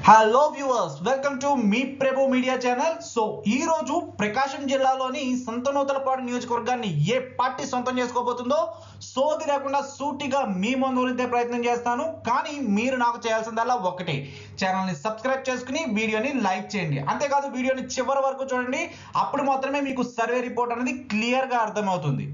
hello viewers welcome to మీ Prabhu media channel so ఈ రోజు ప్రకాశం జిల్లాలోని సంతనూతలపాడు నియోజకవర్గాన్ని ఏ పార్టీ సొంతం చేసుకోబోతుందో సోది లేకుండా సూటిగా మీ ముందు ఉండే ప్రయత్నం చేస్తాను కానీ మీరు నాకు చేయాల్సిందల్లా ఒకటే ఛానల్ని సబ్స్క్రైబ్ చేసుకుని వీడియోని లైక్ చేయండి అంతేకాదు వీడియోని చివరి వరకు చూడండి అప్పుడు మాత్రమే మీకు సర్వే రిపోర్ట్ అనేది క్లియర్గా అర్థమవుతుంది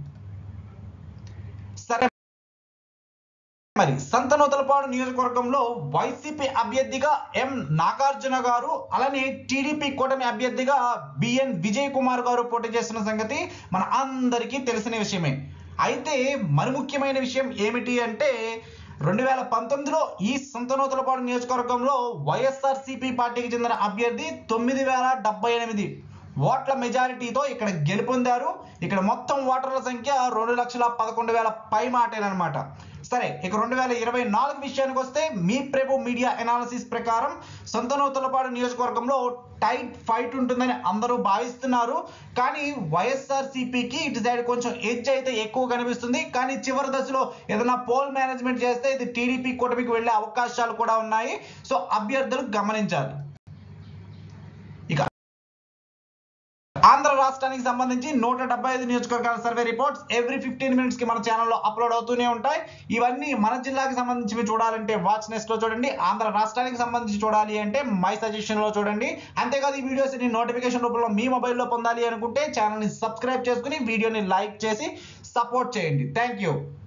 సరే మరి సంతనూతలపాడు నియోజకవర్గంలో వైసీపీ అభ్యర్థిగా ఎం నాగార్జున గారు అలానే టీడీపీ కూటమి అభ్యర్థిగా బిఎన్ విజయ్ కుమార్ గారు పోటీ చేస్తున్న సంగతి మన అందరికీ తెలిసిన విషయమే అయితే మరి ముఖ్యమైన విషయం ఏమిటి అంటే రెండు వేల పంతొమ్మిదిలో ఈ సంతనూతలపాడు నియోజకవర్గంలో వైఎస్ఆర్సీపీ పార్టీకి చెందిన అభ్యర్థి తొమ్మిది వేల డెబ్బై ఎనిమిది ఓట్ల మెజారిటీతో ఇక్కడ గెలుపొందారు ఇక్కడ మొత్తం ఓటర్ల సంఖ్య రెండు లక్షల పదకొండు వేల పై మాటేనమాట సరే ఇక రెండు వేల ఇరవై నాలుగు విషయానికి వస్తే మీ ప్రభు మీడియా ఎనాలిసిస్ ప్రకారం సొంతనూతలపాడు నియోజకవర్గంలో టైట్ ఫైట్ ఉంటుందని అందరూ భావిస్తున్నారు కానీ వైఎస్ఆర్ సిపికి ఇటు సైడ్ కొంచెం ఎడ్జ్ అయితే ఎక్కువ కనిపిస్తుంది కానీ చివరి దశలో ఏదైనా పోల్ మేనేజ్మెంట్ చేస్తే ఇది టీడీపీ కూటమికి వెళ్ళే అవకాశాలు కూడా ఉన్నాయి సో అభ్యర్థులు గమనించాలి ఇక ఆంధ్ర రాష్ట్రానికి సంబంధించి నూట డెబ్బై ఐదు నియోజకవర్గాల survey reports every fifteen minutes కి మన ఛానల్లో అప్లోడ్ అవుతూనే ఉంటాయి ఇవన్నీ మన జిల్లాకి సంబంధించి చూడాలంటే వాచ్ నెస్ట్ లో చూడండి ఆంధ్ర రాష్ట్రానికి సంబంధించి చూడాలి అంటే మై సజెషన్ లో చూడండి అంతేకాదు ఈ వీడియోస్ ని నోటిఫికేషన్ రూపంలో మీ మొబైల్లో పొందాలి అనుకుంటే ఛానల్ ని సబ్స్క్రైబ్ చేసుకుని వీడియోని లైక్ చేసి సపోర్ట్ చేయండి థ్యాంక్ యూ